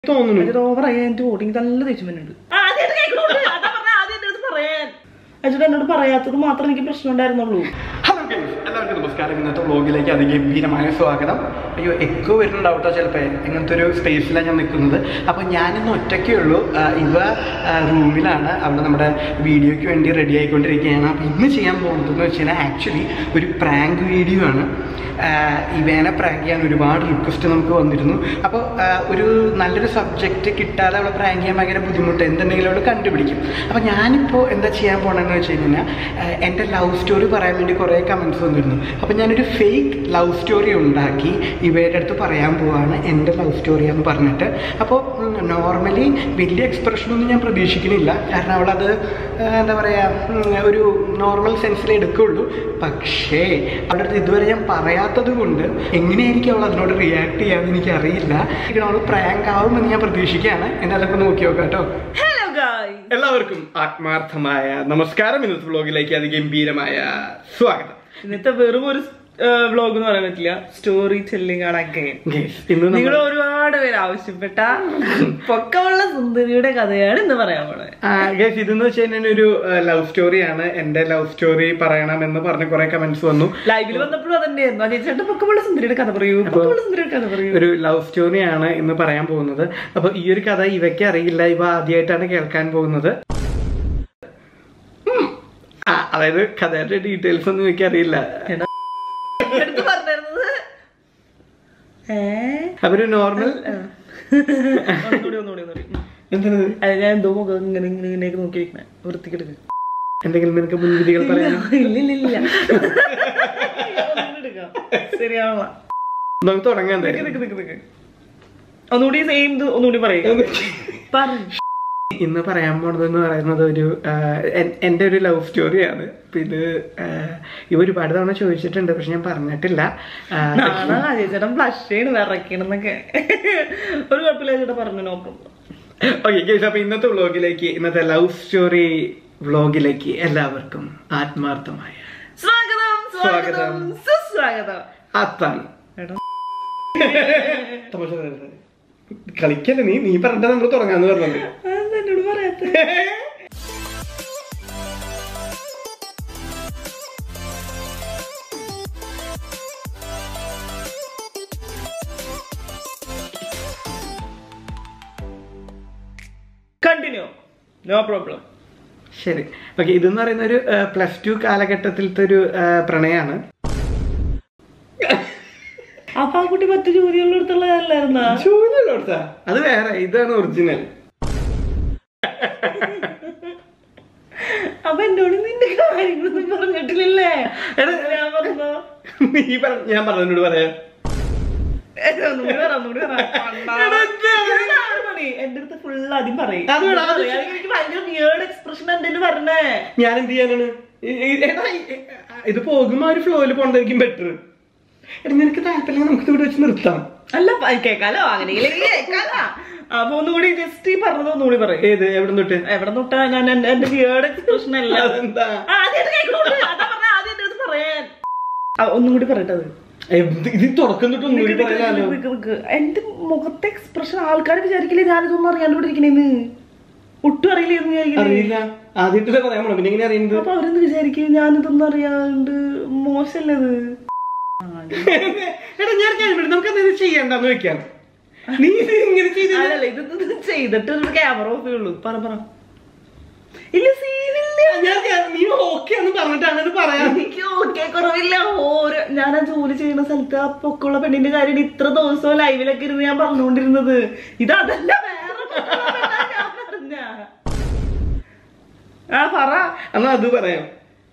തോന്നുന്നു ഓവറായി എന്റെ ഓടിങ് നല്ല ദേഷ്യം വരുന്നുണ്ട് അച്ഛൻ എന്നോട് പറയാത്തത് മാത്രം എനിക്ക് പ്രശ്നം ഉണ്ടായിരുന്നുള്ളൂ ഹലോ ഗൈസ് എല്ലാവർക്കും നമസ്കാരം ഇന്നത്തെ വ്ളോഗിലേക്ക് അതിഗംഭീരമായ സ്വാഗതം അയ്യോ എക്കോ വരുന്നുണ്ടാവട്ടോ ചിലപ്പോൾ ഇങ്ങനത്തെ ഒരു സ്പേസിലാണ് ഞാൻ നിൽക്കുന്നത് അപ്പോൾ ഞാനിന്ന് ഒറ്റയ്ക്കേ ഉള്ളൂ ആ, ഇവ ആ, റൂമിലാണ് അവിടെ നമ്മുടെ വീഡിയോയ്ക്ക് വേണ്ടി റെഡി ആയിക്കൊണ്ടിരിക്കുകയാണ് അപ്പോൾ ഇന്ന് ചെയ്യാൻ പോകുന്നതെന്ന് വെച്ച് കഴിഞ്ഞാൽ ആക്ച്വലി ഒരു പ്രാങ്ക് വീഡിയോ ആണ് ആ, ഇവേനെ പ്രാങ്ക് ചെയ്യാൻ ഒരുപാട് റിക്വസ്റ്റ് നമുക്ക് വന്നിരുന്നു അപ്പോൾ ആ, ഒരു നല്ലൊരു സബ്ജക്റ്റ് കിട്ടാതെ അവളെ പ്രാങ്ക് ചെയ്യാൻ ഭയങ്കര ബുദ്ധിമുട്ട് എന്തുണ്ടെങ്കിലും അവൾ കണ്ടുപിടിക്കും അപ്പോൾ ഞാനിപ്പോൾ എന്താ ചെയ്യാൻ പോകണമെന്ന് വെച്ച് കഴിഞ്ഞാൽ ആ, എൻ്റെ ലവ് സ്റ്റോറി പറയാൻ വേണ്ടി കുറേ കമൻറ്റ്സ് വന്നിരുന്നു അപ്പോൾ ഞാനൊരു ഫേക്ക് ലവ് സ്റ്റോറി ഉണ്ടാക്കി ഇവയുടെ അടുത്ത് പറയാൻ പോവാണ് എൻ്റെ ലവ് സ്റ്റോറി എന്ന് പറഞ്ഞിട്ട് അപ്പോൾ നോർമലി വലിയ എക്സ്പ്രഷനൊന്നും ഞാൻ പ്രതീക്ഷിക്കുന്നില്ല കാരണം അവളത് ആ, എന്താ പറയുക ഒരു നോർമൽ സെൻസിലേ എടുക്കുള്ളൂ പക്ഷേ അവളുടെ അടുത്ത് ഇതുവരെ ഞാൻ പറയാത്തത് കൊണ്ട് എങ്ങനെയായിരിക്കും അവൾ അതിനോട് റിയാക്ട് ചെയ്യാമെന്ന് എനിക്കറിയില്ല അവൾ പ്രാങ്ക് ആവുമെന്ന് ഞാൻ പ്രതീക്ഷിക്കുകയാണ് എന്നെ അതൊക്കെ നോക്കി നോക്കാം കേട്ടോ ഹലോ ഗായ് എല്ലാവർക്കും ആത്മാർത്ഥമായ നമസ്കാരം ഇന്നത്തെ വ്ലോഗിലേക്ക് അതിഗംഭീരമായ സ്വാഗതം ഇന്നത്തെ വെറും ഒരു വ്ലോഗ് എന്ന് പറയാൻ പറ്റില്ല സ്റ്റോറി ടെല്ലിംഗ് ആണ് അഗൈൻ Guys, ഇന്ന് നമ്മൾ നിങ്ങൾ ഒരുപാട് പേര് ആവശ്യപ്പെട്ട പൊക്കമുള്ള സുന്ദരിയുടെ കഥയാണ് ഇന്ന് പറയാൻ പോണത് ഗൈസ് ഇതെന്ന് വെച്ച് കഴിഞ്ഞാൽ ഒരു ലവ് സ്റ്റോറിയാണ് എന്റെ ലവ് സ്റ്റോറി പറയണമെന്ന് പറഞ്ഞ് കുറെ കമന്റ്സ് വന്നു ലൈവിൽ വന്നപ്പോഴും അതന്നെയായിരുന്നു അജയ് ചേട്ടൻ പൊക്കമുള്ള സുന്ദരിയുടെ കഥ പറയൂ പൊക്കമുള്ള സുന്ദരിയുടെ കഥ പറയൂ ഒരു ലവ് സ്റ്റോറിയാണ് ഇന്ന് പറയാൻ പോകുന്നത് അപ്പൊ ഈ ഒരു കഥ ഇവയ്ക്ക് അറിയില്ല ഇവ ആദ്യമായിട്ടാണ് കേൾക്കാൻ പോകുന്നത് ഉം. ആ, അതായത് കഥയുടെ ഡീറ്റെയിൽസ് ഒന്നും ഇവയ്ക്ക് അറിയില്ല എടുത്ത് പറഞ്ഞിരുന്നത് ഏ അപ്പൊ ഒരു നോർമൽ ഒന്നുകൂടി ഒന്നുകൂടി ഒന്നുകൂടി ഉം. എന്താണ് അല്ല ഞാൻ എന്തോ മുഖം ഇങ്ങനെ ഇങ്ങനെ ഇങ്ങനെയൊക്കെ നോക്കിയിരിക്കണേ വൃത്തിക്കെടുക്ക എന്തെങ്കിലും നിനക്ക് മുൻവിധികൾ പറയാൻ ഇല്ല ഇല്ല ഇല്ല ഒന്നുകൂടി എടുക്കാം. ശരിയാണല്ലോ നമുക്ക് തുടങ്ങാൻ നിക്ക് എന്തായാലും. നിക്ക് നിക്ക് നിക്ക്. ഒന്നുകൂടി സെയിം ഇത് ഒന്നുകൂടി പറയുക പറഞ്ഞു ഇന്ന് പറയാൻ പോണത് എന്ന് പറയുന്നത് ഒരു ആ, എൻ- എൻ്റെ ഒരു ലവ് സ്റ്റോറിയാണ് അപ്പൊ ഇത് ആ, ഇവ ഒരുപാട് തവണ ചോദിച്ചിട്ടുണ്ട് പക്ഷെ ഞാൻ പറഞ്ഞിട്ടില്ല ആ, നാളെ അജയ് ചേട്ടൻ ഫ്ലഷ് ചെയ്യണം വിറയ്ക്കണെന്നൊക്കെ ഒരു കുഴപ്പമില്ല ചേട്ടാ പറഞ്ഞു നോ പ്രോബ്ലം ഓക്കെ ഗൈസ് അപ്പൊ ഇന്നത്തെ വ്ളോഗിലേക്ക് ഇന്നത്തെ ലവ് സ്റ്റോറി വ്ളോഗിലേക്ക് എല്ലാവർക്കും ആത്മാർത്ഥമായ സ്വാഗതം സ്വാഗതം സ്വാഗതം. സുസ്വാഗതം അത്താണ് എടാ തമാശ പറയരുത്. കളിക്കല്ലേ നീ നീ പറഞ്ഞിട്ട് നമ്മൾ തുടങ്ങാന്ന് പറഞ്ഞത് അതെന്താ എന്നോട് പറയാത്ത കണ്ടിന്യൂ നോ പ്രോബ്ലം ശരി ഓക്കെ ഇതെന്ന് പറയുന്ന ഒരു പ്ലസ് ടു കാലഘട്ടത്തിലത്തെ ഒരു ആ, പ്രണയാണ് അപ്പൊ ആ കുട്ടി മറ്റു ജോലികളുടെ അടുത്തുള്ളതല്ലായിരുന്നാ ജോലിയുള്ള കൊടുത്താ? അത് വേറെ ഇതാണ് ഒറിജിനൽ അപ്പൊ എന്നോട് നിന്റെ കാര്യങ്ങളൊന്നും പറഞ്ഞിട്ടില്ലല്ലേ എടാ, ഞാൻ പറഞ്ഞോ നീ പറ ഞാൻ പറഞ്ഞോട് പറയാം ഒന്നുകൂടി പറ, ഒന്നുകൂടി പറ. പണ്ടാ. എന്റെ അടുത്ത് ഫുൾ ആദ്യം പറയും അത് വേണം, അത് എനിക്ക് ഭയങ്കര വിയേർഡ് എക്സ്പ്രഷൻ എന്റെ പറഞ്ഞേ ഞാൻ എന്ത് ചെയ്യാനാണ് ഈ- ഈ- എടാ, ഈ- ഇത് പോകുമ്പോ ആ ഒരു ഫ്ലോയിൽ പോണ്ടായിരിക്കും ബെറ്റർ എടാ നിനക്ക് താല്പര്യം നമുക്ക് ഇവിടെ വെച്ച് നിർത്താം അല്ല പ- കേക്കാലോ അങ്ങനെയെങ്കിലും കേക്കാലോ അപ്പൊ ഒന്നുകൂടി ജസ്റ്റ് ഈ പറഞ്ഞത് ഒന്നുകൂടി പറയും ഏത് എവിടെ തൊട്ട് എവിടെ തൊട്ടാ ഞാൻ എന്റെ എന്റെ വിയേർഡ് എക്സ്പ്രഷൻ അല്ല അതെന്താ ആദ്യമായിട്ട് കേൾക്കണോണ്ട് അതാ പറഞ്ഞ ആദ്യം എന്റെ അടുത്ത് പറയാൻ ആ, ഒന്നും കൂടി പറയട്ടത് എന്ത് ഇത് തുടക്കം തൊട്ട് ഒന്നുകൂടി പറയാലോ നിക്ക് നിക്ക്. എന്റെ മുഖത്തെ എക്സ്പ്രഷൻ ആൾക്കാർ വിചാരിക്കില്ലേ ഞാനിതൊന്നും അറിയാണ്ട് ഇവിടെ ഇരിക്കണേന്ന് ഒട്ടും അറിയില്ല എന്ന് വിചാരിക്കില്ലേ അറിയില്ല ആദ്യമായിട്ടല്ലേ പറയാൻ പോണം പിന്നെ എങ്ങനെ അറിയുന്നത് അപ്പൊ അവരെന്ത് വിചാരിക്കും ഞാനിതൊന്നും അറിയാണ്ട് മോശമല്ലത് എടാ ഞാൻ കഴിയുമ്പോൾ നമുക്ക് എന്തെങ്കിലും ചെയ്യണ്ടെന്ന് വെക്കാം നീ ഇത് ഇങ്ങനെ ചെയ്ത് അല്ലല്ല ഇത് ഇത് ചെയ്തിട്ട് ഒരു ക്യാമറ ഓഫ് ചെയ്യുള്ളൂ പറ പറ ഇല്ല സീനില്ല ഞാൻ ഞാൻ- നീ ഓക്കെ എന്ന് പറഞ്ഞിട്ടാണ് ഇത് പറയാൻ എനിക്ക് ഓക്കെ കുറവില്ല ഓരോ ഞാൻ ആ ജോലി ചെയ്യുന്ന സ്ഥലത്ത് ആ പൊക്കമുള്ള പെണ്ണിന്റെ കാര്യം ഇത്ര ദിവസവും ലൈവിലൊക്കെ ഇരുന്ന് ഞാൻ പറഞ്ഞുകൊണ്ടിരുന്നത് ഇത് അതല്ല വേറെ പൊക്കമുള്ള പെണ്ണാ ഞാൻ പറഞ്ഞ. ആ പറ എന്നാ അത് പറയാം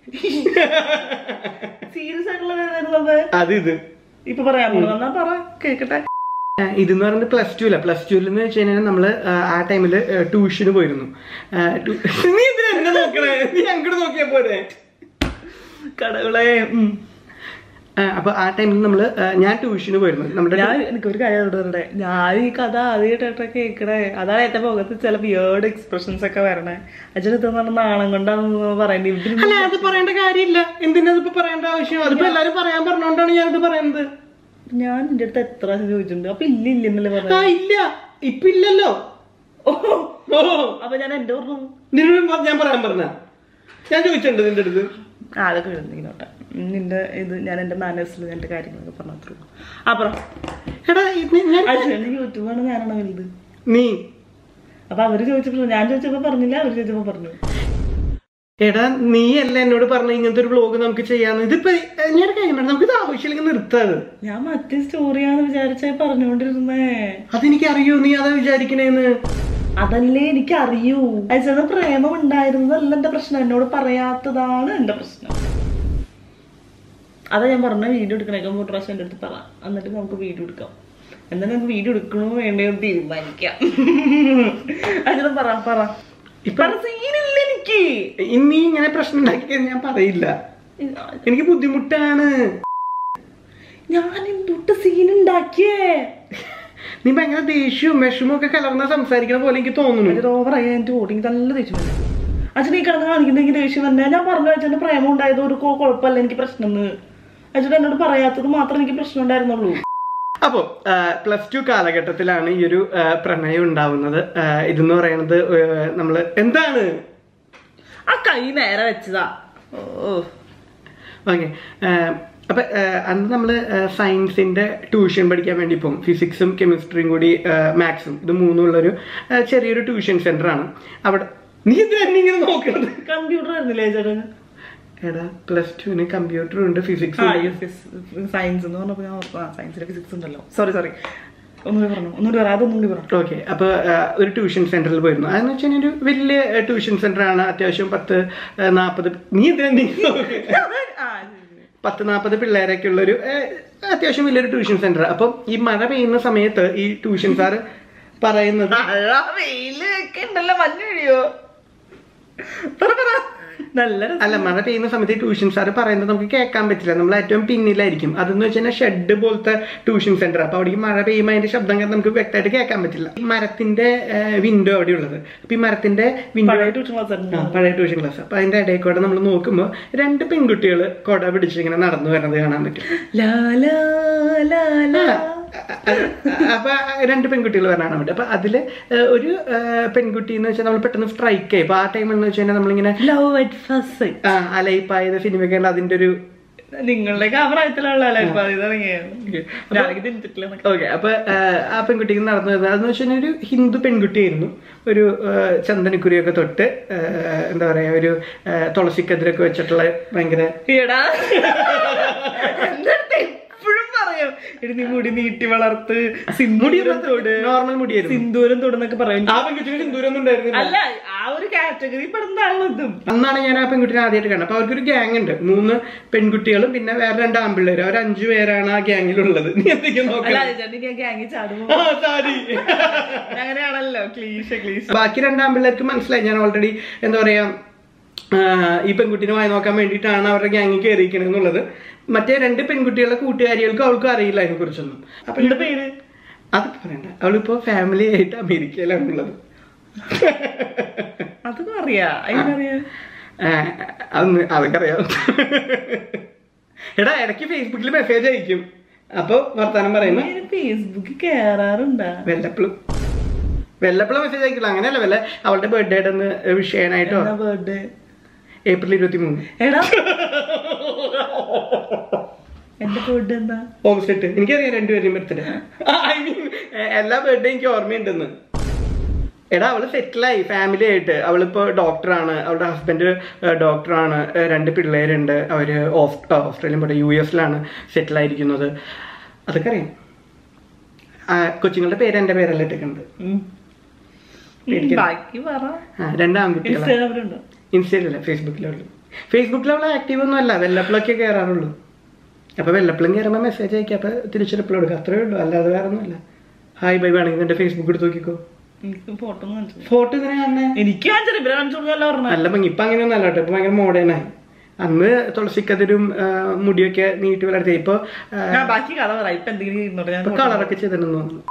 സീരിയസ് ആയിട്ടുള്ള വേദന അത് ഇത് ഇപ്പൊ പറയാൻ പോണു എന്നാ പറ കേക്കട്ടെ ആ, ഇതെന്ന് പറയുന്നത് പ്ലസ് ടു അല്ല പ്ലസ് ടുവിൽ എന്ന് വെച്ച് കഴിഞ്ഞാൽ നമ്മള് ആ, ആ ടൈമിൽ ട്യൂഷന് പോയിരുന്നു ആ, ട്യൂ- നീ എന്തിനാ എന്നെ നോക്കണേ നീ അങ്ങോട്ട് നോക്കിയാ പോരെ കടകളെ ഉം. ആ, അപ്പൊ ആ ടൈമിൽ നമ്മള് ആ, ഞാൻ ട്യൂഷന് പോയിരുന്നു നമ്മുടെ ഞാൻ എനിക്കൊരു കാര്യം അവിടെ പറയട്ടെ ഞാൻ ഈ കഥ ആദ്യമായിട്ടാ കേക്കണേ അതാണ് എന്റെ മുഖത്ത് ചില വിയേർഡ് എക്സ്പ്രഷൻസ് ഒക്കെ വരണേ അച്ഛൻ ഇതെന്ന് നാണം കൊണ്ടാന്ന് പറയണ്ടേ ഇതിന് അല്ല അത് പറയേണ്ട കാര്യമില്ല എന്തിനാ അതിപ്പോ പറയേണ്ട ആവശ്യം അതിപ്പോ എല്ലാരും പറയാൻ പറഞ്ഞോണ്ടാണ് ഞാനിത് പറയുന്നത് ഞാൻ നിന്റെ അടുത്ത് എത്ര പ്രാവശ്യം ചോദിച്ചിട്ടുണ്ട് അപ്പൊ ഇല്ല ഇല്ല എന്നല്ലേ ആ പറഞ്ഞത് ഇല്ല ഇപ്പൊ ഇല്ലല്ലോ ഓ ഓ അപ്പൊ ഞാൻ എന്റെ പറഞ്ഞു നിന്നോട് ഞാൻ പറയാൻ പറഞ്ഞ ഞാൻ ചോദിച്ചിട്ടുണ്ട് നിന്റെ അടുത്ത് ആ അതൊക്കെ എഴുതുന്നോട്ടെ നിന്റെ ഇത് ഞാൻ എന്റെ മാനേഴ്സിൽ എന്റെ കാര്യങ്ങളൊക്കെ പറഞ്ഞത്രേ ഉള്ളൂ ആ പറ എടാ ഇത് ഞാൻ അച്ഛൻ്റെ യൂട്യൂബാണ് ഞാനാണ് വലുത് നീ അപ്പൊ അവര് ചോദിച്ചപ്പോ ഞാൻ ചോദിച്ചപ്പോ പറഞ്ഞില്ല അവര് ചോദിച്ചപ്പോ പറഞ്ഞു എടാ നീ അല്ല എന്നോട് പറഞ്ഞ ഇങ്ങനത്തെ ഒരു വ്ലോഗ് നമുക്ക് ചെയ്യാന്ന് ഇതിപ്പോ ഏ, ഞാൻ കഴിയണ്ട നമുക്ക് ഇത് ആവശ്യമില്ലെങ്കിൽ നിർത്താത് ഞാൻ മറ്റേ സ്റ്റോറിയാന്ന് വിചാരിച്ചായി പറഞ്ഞുകൊണ്ടിരുന്നേ അതെനിക്ക് അറിയൂ നീ അതാ വിചാരിക്കണേന്ന് അതല്ലേ എനിക്ക് അറിയൂ അയച്ചത് പ്രേമം ഉണ്ടായിരുന്നതല്ല എന്റെ പ്രശ്നം എന്നോട് പറയാത്തതാണ് എന്റെ പ്രശ്നം അതാ ഞാൻ പറഞ്ഞ വീഡിയോ എടുക്കണേക്കാൾ മൂന്ന് പ്രാവശ്യം എൻ്റെ അടുത്ത് പറ എന്നിട്ട് നമുക്ക് വീഡിയോ എടുക്കാം എന്നാ നമുക്ക് വീഡിയോ എടുക്കണോ വേണ്ടയോ എന്ന് തീരുമാനിക്കാം അച്ഛനും പറ പറ ഇപ്പൊ പറ സീനില്ല എനിക്ക് നീ ഇങ്ങനെ പ്രശ്നം ഉണ്ടാക്കി ഞാൻ പറയില്ല എനിക്ക് ബുദ്ധിമുട്ടാണ് ഞാൻ എന്തൊട്ട് സീൻ ഉണ്ടാക്കിയേ നീ ഭയങ്കര ദേഷ്യവും വിഷമവും ഒക്കെ കലർന്ന സംസാരിക്കണ പോലെ എനിക്ക് തോന്നുന്നു ഇത് ഓവറായി എൻ്റെ ഓടിങ് നല്ല ദേഷ്യം വന്നു അച്ഛൻ ഈ കിടന്ന് കാണിക്കുന്നെങ്കിൽ ദേഷ്യം തന്നെ ഞാൻ പറഞ്ഞു അച്ഛൻ്റെ പ്രേമം ഉണ്ടായത് ഒരു കോ- കുഴപ്പമില്ല എനിക്ക് പ്രശ്നം അച്ഛൻ എന്നോട് പറയാത്തത് മാത്രം എനിക്ക് പ്രശ്നം ഉണ്ടായിരുന്നുള്ളൂ അപ്പോൾ പ്ലസ് ടു കാലഘട്ടത്തിലാണ് ഈ ഒരു ആ, പ്രണയം ഉണ്ടാവുന്നത് ആ, ഇതെന്ന് പറയുന്നത് നമ്മൾ എന്താണ് ആ കൈ നേരെ വെച്ചതാ ഓ ഓക്കെ അപ്പൊ ആ, അന്ന് നമ്മൾ സയൻസിന്റെ ട്യൂഷൻ പഠിക്കാൻ വേണ്ടി പോകും ഫിസിക്സും കെമിസ്ട്രിയും കൂടി മാത്സും ഇത് മൂന്നും ഉള്ളൊരു ആ, ചെറിയൊരു ട്യൂഷൻ സെന്റർ ആണ് അവിടെ നീ എന്തിനാ എന്നെ ഇങ്ങനെ നോക്കണത് കമ്പ്യൂട്ടർ ആയിരുന്നില്ലേ ചേട്ടന് എടാ പ്ലസ് ടുവിന് കമ്പ്യൂട്ടറും ഉണ്ട് ഫിസിക്സും സയൻസ് എന്ന് പറഞ്ഞപ്പോ ഞാൻ ഓർത്തു, ആ സയൻസിലെ ഫിസിക്സ് ഉണ്ടല്ലോ സോറി സോറി ഒന്നുകൂടി പറഞ്ഞു ഒന്നുകൂടി പറ അതൊന്നും കൂടി പറഞ്ഞു ഓക്കെ അപ്പൊ ആ, ഒരു ട്യൂഷൻ സെന്ററിൽ പോയിരുന്നു അതെന്ന് വെച്ചാൽ ഒരു വലിയ ട്യൂഷൻ സെന്റർ ആണ് അത്യാവശ്യം പത്ത് നാൽപ്പത് നീ എന്തിനാ നീ നോക്കുന്നത്? ആ ശരി, ശരി. പത്ത് നാൽപ്പത് പിള്ളേരൊക്കെ ഉള്ളൊരു ഏഹ്, അത്യാവശ്യം വലിയൊരു ട്യൂഷൻ സെന്റർ അപ്പം ഈ മഴ പെയ്യുന്ന സമയത്ത് ഈ ട്യൂഷൻ സാറ് പറയുന്നത് മഴ വെയില് ഒക്കെ ഉണ്ടല്ലോ മഞ്ഞ് കഴിയോ പറ പറ നല്ല രസം. അല്ല മഴ പെയ്യുന്ന സമയത്ത് ഈ ട്യൂഷൻ സാറ് പറയുന്നത് നമുക്ക് കേൾക്കാൻ പറ്റില്ല നമ്മൾ ഏറ്റവും പിന്നിലായിരിക്കും അതെന്ന് വെച്ച് കഴിഞ്ഞാൽ ഷെഡ് പോലത്തെ ട്യൂഷൻ സെന്റർ അപ്പൊ അവിടേക്ക് മഴ പെയ്യുമ്പോൾ അതിന്റെ ശബ്ദം കേട്ട് നമുക്ക് വ്യക്തമായിട്ട് കേൾക്കാൻ പറ്റില്ല ഈ മരത്തിന്റെ വിൻഡോ അവിടെ ഉള്ളത് അപ്പൊ ഈ മരത്തിന്റെ വിൻഡോ പഴയ ട്യൂഷൻ ക്ലാസ് ആയിരുന്നു ആ, പഴയ ട്യൂഷൻ ക്ലാസ് അപ്പൊ അതിന്റെ ഇടയിൽ കൂടെ നമ്മൾ നോക്കുമ്പോൾ രണ്ട് പെൺകുട്ടികൾ കൊട പിടിച്ച് ഇങ്ങനെ നടന്നു വരുന്നത് കാണാൻ പറ്റും ലാ ലാ ലാ ലാ അപ്പൊ രണ്ട് പെൺകുട്ടികൾ വരാനാണ് പറ്റും അപ്പൊ അതില് ഏഹ്, ഒരു ഏഹ്, പെൺകുട്ടി എന്ന് വെച്ചാൽ നമ്മൾ പെട്ടെന്ന് സ്ട്രൈക്ക് ആയി അപ്പൊ ആ ടൈം എന്ന് വെച്ച് കഴിഞ്ഞാൽ നമ്മളിങ്ങനെ ലവ് അറ്റ് ഫസ്റ്റ് സൈറ്റ് ആ, അലയിപ്പായത് സിനിമയൊക്കെ ഉണ്ട് അതിന്റെ ഒരു നിങ്ങളുടെ ആ പ്രായത്തിലുള്ള ലൈഫ് ഇറങ്ങിയത് ഞാനെനിക്ക് തിരിച്ചിട്ടില്ല ഓക്കെ അപ്പൊ ഏഹ്, ആ പെൺകുട്ടിക്ക് നടന്നു വരുന്നത് അതെന്ന് വെച്ച് കഴിഞ്ഞാൽ ഒരു ഹിന്ദു പെൺകുട്ടിയായിരുന്നു ഒരു ഏഹ്, ചന്ദനക്കുരിയൊക്കെ തൊട്ട് ഏഹ്, എന്താ പറയാ ഒരു ഏഹ്, തുളസിക്കതിരൊക്കെ വെച്ചിട്ടുള്ള ഭയങ്കര എടാ എന്റെ അടുത്ത് എപ്പോഴും പറയും എടി നീ മുടി നീട്ടി വളർത്ത് സിന്ദൂരം തൊട് നോർമൽ മുടിയായിരുന്നു സിന്ദൂരം തൊടുന്നൊക്കെ പറയും ആ പെൺകുട്ടിക്ക് ഹിന്ദുരൊന്നും ഉണ്ടായിരുന്നില്ല അല്ല ആ ഒരു കാറ്റഗറി പെടുന്നതാണല്ലോ ഇതും അന്നാണ് ഞാൻ ആ പെൺകുട്ടിനെ ആദ്യമായിട്ട് കാണുന്നത് അപ്പൊ അവർക്കൊരു ഗ്യാങ് ഉണ്ട് മൂന്ന് പെൺകുട്ടികളും പിന്നെ വേറെ രണ്ട് ആൺപിള്ളേരും അവർ അഞ്ചു പേരാണ് ആ ഗ്യാങ്ങിലുള്ളത് നീ എന്തൊക്കെ അല്ല നോക്കാം ചേട്ടൻ ഗ്യാങ്ങി ചാടുമ്പോ അങ്ങനെയാണല്ലോ ക്ലീശ ക്ലീശ ബാക്കി രണ്ട് ആൺപിള്ളേർക്ക് മനസ്സിലായി ഞാൻ ഓൾറെഡി എന്താ പറയാ ആ, ഈ പെൺകുട്ടിനെ വായി നോക്കാൻ വേണ്ടിയിട്ടാണ് അവരുടെ ഗ്യാങ്ങിൽ കയറിയിരിക്കണത് എന്നുള്ളത് മറ്റേ രണ്ട് പെൺകുട്ടികളുടെ കൂട്ടുകാരികൾക്കും അവൾക്കും അറിയില്ല അതിനെ കുറിച്ചൊന്നും അപ്പൊ എന്റെ പേര് അതൊക്കെ പറയണ്ട അവളിപ്പോ ഫാമിലി ആയിട്ട് അമേരിക്കയിലാണുള്ളത് അതൊക്കെ അറിയാ അതിനറിയാ ആ, അതൊന്ന് അതൊക്കെ അറിയാം എടാ ഇടയ്ക്ക് ഫേസ്ബുക്കിൽ മെസ്സേജ് അയക്കും അപ്പൊ വർത്താനം പറയുമ്പോ ഞാൻ ഫേസ്ബുക്കിൽ കേറാറുണ്ടാ വെല്ലപ്പളും വെല്ലപ്പളും മെസ്സേജ് അയക്കില്ല അങ്ങനെയല്ല വല്ല അവളുടെ ബർത്ത്ഡേ ഒന്ന് വിഷ് ചെയ്യാനായിട്ടോ എന്നാ ബർത്ത്ഡേ ഏപ്രിൽ ഇരുപത്തി മൂന്ന് എടാ എന്റെ ബർത്ത്ഡേ എന്താ ഓഗസ്റ്റ് എട്ട് എനിക്കറിയാം രണ്ടുപേരെയും ബർത്ത്ഡേ ഐ മീൻ എല്ലാ ബർത്ത്ഡേ എനിക്ക് ഓർമ്മയുണ്ടെന്ന് എടാ അവള് സെറ്റിലായി ഫാമിലി ആയിട്ട് അവളിപ്പോ ഡോക്ടറാണ് അവളുടെ ഹസ്ബൻഡ് ഡോക്ടറാണ് രണ്ട് പിള്ളേരുണ്ട് അവര് ഓസ്- ആ, ഓസ്ട്രേലിയൻ പോട്ടെ യു എസിലാണ് സെറ്റിലായിരിക്കുന്നത് അതൊക്കെ അറിയാം ആ, കൊച്ചുങ്ങളുടെ പേര് എന്റെ പേരല്ല ഇട്ടിട്ടുണ്ട് ഉം. പേടിക്കണ്ട. ബാക്കി പറ ആ, രണ്ട് ആൺകുട്ടികളാണ് ഇൻസ്റ്റാഗ്രാമിലുണ്ടോ ഇൻസ്റ്റയിലല്ല ഫേസ്ബുക്കിലുള്ളൂ ഫേസ്ബുക്കിൽ അവൾ ആക്റ്റീവ് ഒന്നും അല്ല വെല്ലപ്പിളൊക്കെ കയറാറുള്ളൂ അപ്പൊ വെല്ലപ്പിളും കയറുമ്പോൾ മെസ്സേജ് അയക്കുക അപ്പൊ തിരിച്ച് റിപ്ലൈ കൊടുക്കുക അത്രേ ഉള്ളൂ അല്ലാതെ വേറെ ഒന്നുമില്ല ഹായ് ബൈ വേണമെങ്കിൽ എന്റെ ഫേസ്ബുക്ക് എടുത്ത് നോക്കിക്കോ എനിക്ക് ഫോട്ടോ ഒന്നും കാണിച്ചു ഫോട്ടോ ഇങ്ങനെ കാണണേ എനിക്ക് കാണിച്ചിട്ട് ഇവരെ കാണിച്ചു കൊടുക്കാല്ലോ പറഞ്ഞ നല്ല ഭംഗി ഇപ്പൊ അങ്ങനെയൊന്നും അല്ല കേട്ടോ ഇപ്പൊ ഭയങ്കര മോഡേണായി അന്ന് തുളസിക്കതിരും ആ, മുടിയൊക്കെ നീട്ടി വളർത്തി ഇപ്പൊ ആ, ഞാൻ ബാക്കി കഥ പറ ഇപ്പൊ എന്തെങ്കിലും ഇരുന്നോട്ടെ ഞാൻ ഇപ്പൊ കളറൊക്കെ ചെയ്തിട്ടുണ്ടെന്ന് തോന്നുന്നു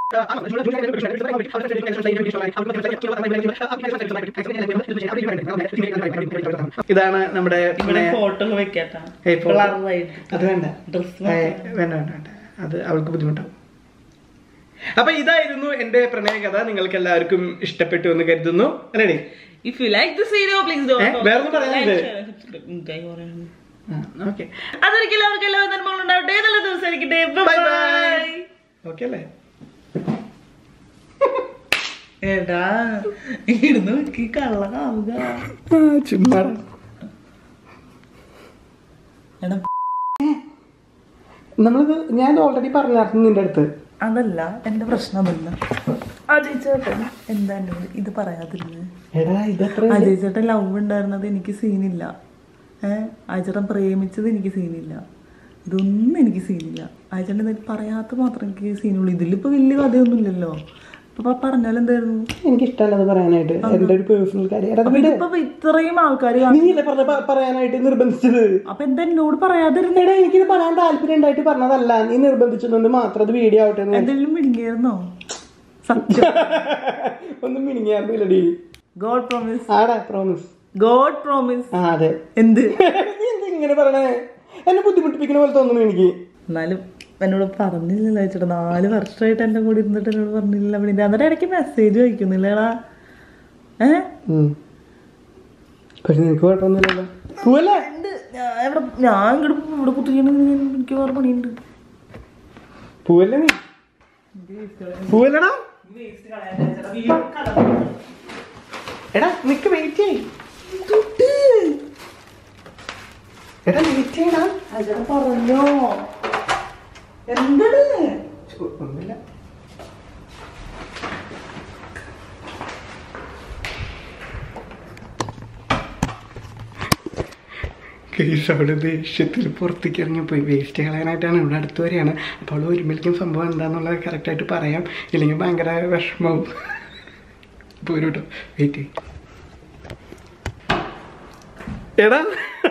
ഇതാണ് നമ്മുടെ ഇവിടെ ഫോട്ടോ വെക്കാട്ടാ ഏയ് photo. കളറായിട്ട് അത് വേണ്ട ഡ്രസ് ഏ, വേണ്ട വേണ്ട വേണ്ട അത് അവൾക്ക് ബുദ്ധിമുട്ടാവും അപ്പൊ ഇതായിരുന്നു എന്റെ പ്രണയകഥ നിങ്ങൾക്ക് എല്ലാവർക്കും ഇഷ്ടപ്പെട്ടു എന്ന് കരുതുന്നു അല്ലേ If you like this video, please don't ഏ, forget വേറൊന്നും to പറയാനില്ലേ? like, share and subscribe. ഉം, കൈ കുറയാണ്. ഓക്കെ അതൊരിക്കലും എല്ലാവർക്കും എല്ലാവരും നന്മകൾ ഉണ്ടാവട്ടെ നല്ല ദിവസം ആയിരിക്കട്ടെ ബൈ ബൈ ബൈ ഓക്കെ അല്ലേ എടാ ഇടുന്ന് വെക്കി കള്ളനാവുക ചുമ്മാ എടാ നമ്മളിത് ഞാൻ ഓൾറെഡി പറഞ്ഞായിരുന്നു നിന്റെ അടുത്ത് അതല്ല എന്റെ പ്രശ്നം അതല്ല അജയ് ചേട്ടൻ എന്താ എന്നോട് ഇത് പറയാതിരുന്നത് എടാ ഇതെത്ര അജയ് ചേട്ടൻ ലവ് ഉണ്ടായിരുന്നത് എനിക്ക് സീനില്ല ഏഹ് അജയൻ പ്രേമിച്ചത് എനിക്ക് സീനില്ല ഇതൊന്നും എനിക്ക് സീനില്ല അജയൻ ഇത് പറയാത്ത മാത്രം എനിക്ക് സീനുള്ളൂ ഇതിലിപ്പോ വലിയ കഥയൊന്നുമില്ലല്ലോ അപ്പൊ പറഞ്ഞാൽ എന്തായിരുന്നു എനിക്ക് ഇഷ്ടമല്ലത് പറയാനായിട്ട് എന്റെ ഒരു പേഴ്സണൽ കാര്യം എടാ, അപ്പൊ ഇതിപ്പോ ഇത്രയും ആൾക്കാർ നീയല്ലേ പറഞ്ഞ പ- പറയാനായിട്ട് നിർബന്ധിച്ചത് അപ്പൊ എന്താ എന്നോട് പറയാതിരുന്നേ എടാ എനിക്കിത് പറയാൻ താല്പര്യം ഉണ്ടായിട്ട് പറഞ്ഞതല്ല നീ നിർബന്ധിച്ചതുകൊണ്ട് മാത്രം അത് വീഡിയോ ആവട്ടെ എന്ന് എന്തെങ്കിലും മിടുങ്ങിയായിരുന്നോ സത്യം ഒന്നും മിനിങ്ങാറില്ലടി ഗോഡ് പ്രോമിസ് ആടാ പ്രോമിസ് ഗോഡ് പ്രോമിസ് ആ അതെ എന്ത് നീ എന്താ ഇങ്ങനെ പറയണേ എന്നെ ബുദ്ധിമുട്ടിപ്പിക്കുന്ന പോലെ തോന്നുന്നു എനിക്ക് എന്നാലും എന്നോട് പറഞ്ഞില്ലല്ലോ ചേട്ടാ നാല് വർഷമായിട്ട് എൻ്റെ കൂടെ ഇരുന്നിട്ട് എന്നോട് പറഞ്ഞില്ല പിന്നെ അന്നേരം ഇടയ്ക്ക് മെസ്സേജ് വയ്ക്കുന്നില്ലടാ ഏ പക്ഷെ നിനക്ക് കുഴപ്പമൊന്നുമില്ലല്ലോ പോവല്ലേ ഉണ്ട്. ഞാൻ ഇവിടെ ഞാൻ ഇങ്ങോട്ട് ഇവിടെ കുത്തിക്കണെങ്കിൽ എനിക്ക് വേറെ പണിയുണ്ട് പോവല്ലേ നീ പോവല്ലടാ എടാ നിക്ക് വെയിറ്റ് ചെയ് എടാ വെയിറ്റ് ചെയ്യടാ അജട പറഞ്ഞോ എന്താണ് ഒന്നുമില്ല കേസ് അവിടെ ദേഷ്യത്തിൽ പുറത്തേക്ക് ഇറങ്ങിപ്പോയി വേസ്റ്റ് കളയാനായിട്ടാണ് ഇവിടെ അടുത്ത് വരെയാണ് അപ്പോൾ അവൾ ഒരുമിക്കും സംഭവം എന്താണെന്നുള്ളത് കറക്റ്റായിട്ട് പറയാം ഇല്ലെങ്കിൽ ഭയങ്കര വിഷമവും പോരും കേട്ടോ വെയിറ്റ് എടാ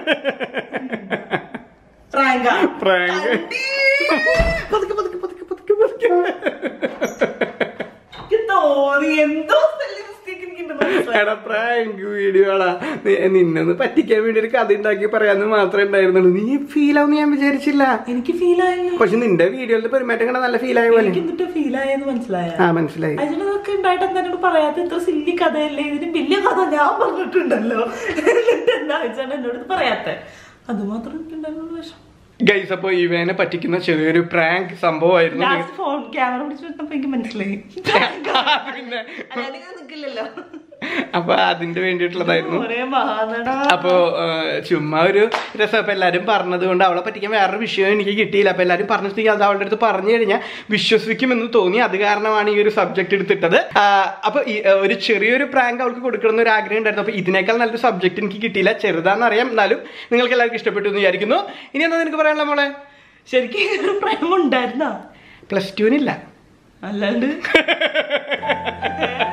പ്രാങ്കാ പ്രാങ്ക് പതുക്കെ പതുക്കെ പതുക്കെ പതുക്കെ പതുക്കെ എനിക്ക് തോന്നി എന്തോ spelling mistake എനിക്കുണ്ടെന്ന് മനസ്സിലായി. എടാ പ്രാങ്ക് വീഡിയോ ആടാ നിന്നൊന്ന് പറ്റിക്കാൻ വേണ്ടി ഒരു കഥ ഉണ്ടാക്കി പറയാന്ന് മാത്രമേ ഉണ്ടായിരുന്നുള്ളൂ നീ ഫീൽ ആവുന്ന ഞാൻ വിചാരിച്ചില്ല എനിക്ക് ഫീൽ ആയി പക്ഷെ നിന്റെ വീഡിയോയിലെ പെരുമാറ്റം കണ്ട നല്ല ഫീൽ ആയ പോലെ എനിക്ക് എന്നിട്ട് ഫീൽ ആയെന്ന് മനസ്സിലായ ആ മനസ്സിലായി അജിനൊക്കെ ഉണ്ടായിട്ട് എന്താ എന്നോട് പറയാത്ത ഇത്ര സില്ലി കഥയല്ലേ ഇതിന് വലിയ കഥ ഞാൻ പറഞ്ഞിട്ടുണ്ടല്ലോ എന്നിട്ട് എന്താ വെച്ചാണ് എന്നോട് ഇത് പറയാത്തെ അത് മാത്രം എനിക്കുണ്ടായിരുന്നുള്ളൂ വിഷം ഗൈസ് അപ്പൊ ഇവനെ പറ്റിക്കുന്ന ചെറിയൊരു പ്രാങ്ക് സംഭവമായിരുന്നു ലാസ്റ്റ് ഫോൺ ക്യാമറ പിടിച്ച് വെച്ചപ്പോ എനിക്ക് മനസ്സിലായി പിന്നെ അല്ലാതെ ഞാൻ നിക്കില്ലല്ലോ അപ്പൊ അതിന്റെ വേണ്ടിയിട്ടുള്ളതായിരുന്നു ഒരേ മഹാനടാ അപ്പോ ആ, ചുമ്മാ ഒരു രസം അപ്പൊ എല്ലാരും പറഞ്ഞത് കൊണ്ട് അവളെ പറ്റിക്കാൻ വേറൊരു വിഷയം എനിക്ക് കിട്ടിയില്ല അപ്പൊ എല്ലാരും പറഞ്ഞിട്ടുണ്ടെങ്കിൽ അത് അവളുടെ അടുത്ത് പറഞ്ഞു കഴിഞ്ഞാൽ വിശ്വസിക്കുമെന്ന് തോന്നി അത് കാരണമാണ് ഈ ഒരു സബ്ജക്ട് എടുത്തിട്ടത് ആ, അപ്പൊ ഈ, ആ, ഒരു ചെറിയൊരു പ്രാങ്ക് അവൾക്ക് കൊടുക്കണം ഒരു ആഗ്രഹം ഉണ്ടായിരുന്നു അപ്പൊ ഇതിനേക്കാൾ നല്ലൊരു സബ്ജക്ട് എനിക്ക് കിട്ടിയില്ല ചെറുതാന്ന് അറിയാം എന്നാലും നിങ്ങൾക്ക് എല്ലാവർക്കും ഇഷ്ടപ്പെട്ടു എന്ന് വിചാരിക്കുന്നു ഇനി എന്താ നിനക്ക് പറയാനുള്ള മോളെ ശരിക്കും ഒരു പ്രേമം ഉണ്ടായിരുന്ന പ്ലസ് ടുവിനില്ല അല്ലാണ്ട്